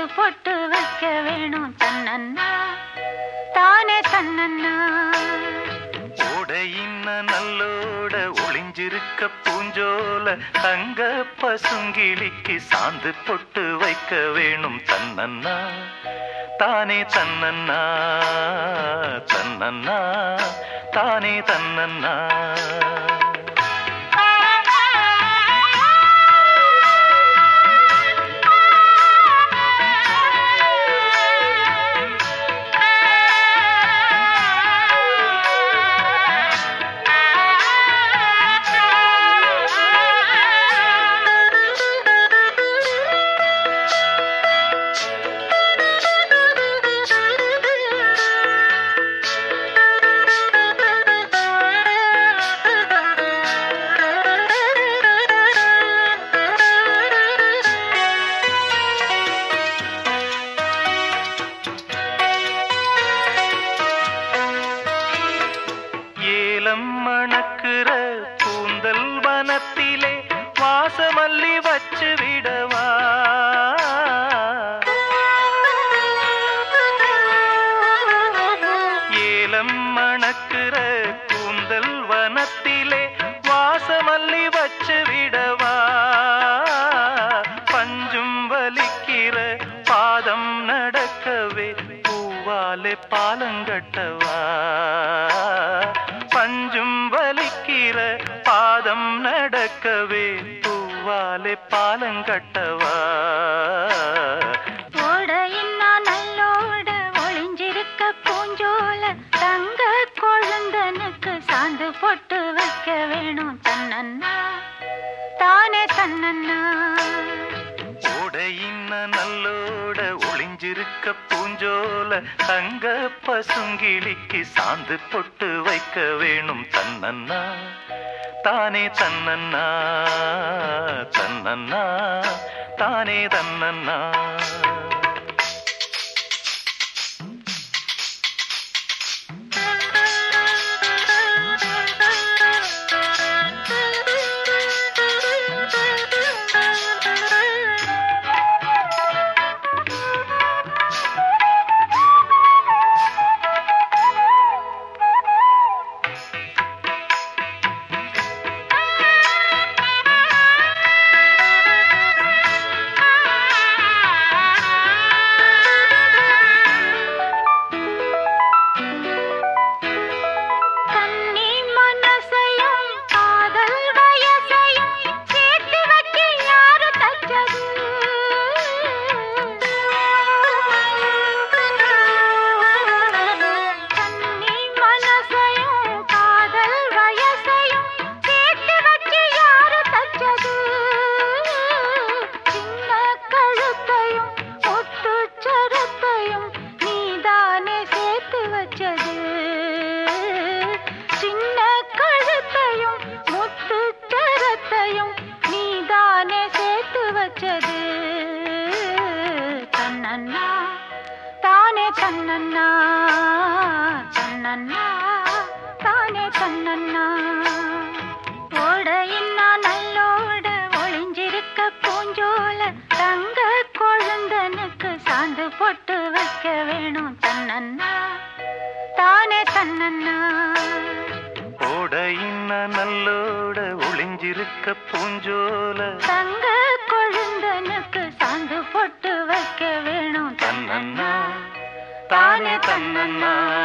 பொட்டு வைக்க வேணும் தன்னன்னா தானே தன்னன்னா ஓடையின்ன நல்லோட ஒளிஞ்சிருக்க பூஞ்சோல தங்க பசுங்கிளிக்கு சாந்து பொட்டு வைக்க வேணும் தன்னன்னா தானே தன்னன்னா தன்னன்னா தானே தன்னன்னா ஏலம் மணக்குற கூந்தல் வனத்திலே வாசமல்லி வச்சு விடவா ஏலம் மணக்குற கூந்தல் வனத்திலே வாசமல்லி வச்சு விடவா பஞ்சும் வலிக்கிற பாதம் நடக்கவே பூவாலே பாலங்கட்டவா பஞ்சும் வலிக்கிற பாதம் நடக்கவே பூவாலே பாலங்கட்டவா ஓடையின்னா நல்லோட ஒளிஞ்சிருக்க பூஞ்சோல தங்க கொழுந்தனுக்கு சாந்து பொட்டு வைக்க வேணும் தன்னன்னா தானே தன்னன்னா ஓடையின்ன நல்லோட ஒளிஞ்சிருக்க பூஞ்சோல தங்க பசுங்கிளிக்கு சாந்து பொட்டு வைக்க வேணும் தன்னன்னா தானே தன்னன்னா தன்னன்னா தானே தன்னன்னா கன்னி மனசையும் காதல் வயசையும் சேர்த்து வைக்க யாரு தச்சது கன்னி மனசையும் காதல் வயசையும் சேர்த்து வைக்க யாரு தச்சது சின்ன கழுத்தையும் ஒட்டுச்சரத்தையும் நீதானே சேர்த்து வச்சது சின்ன கழுத்தையும் முத்துச்சரத்தையும் நீதானே சேர்த்து வச்சது தன்னன்னா தானே தன்னன்னா தன்னன்னா தானே தன்னன்னா ஓடையின்னா நல்லோட ஒளிஞ்சிருக்க பூஞ்சோல தங்க கொழுந்தனுக்கு சாந்து பொட்டு வைக்க வேணும் தன்னன்னா தானே தன்னன்னா ஓடையின்ன நல்லோட ஒளிஞ்சிருக்க பூஞ்சோல தங்க கொழுந்தனுக்கு சாந்து பொட்டு வைக்க வேணும் தன்னன்னா தானே தன்னன்னா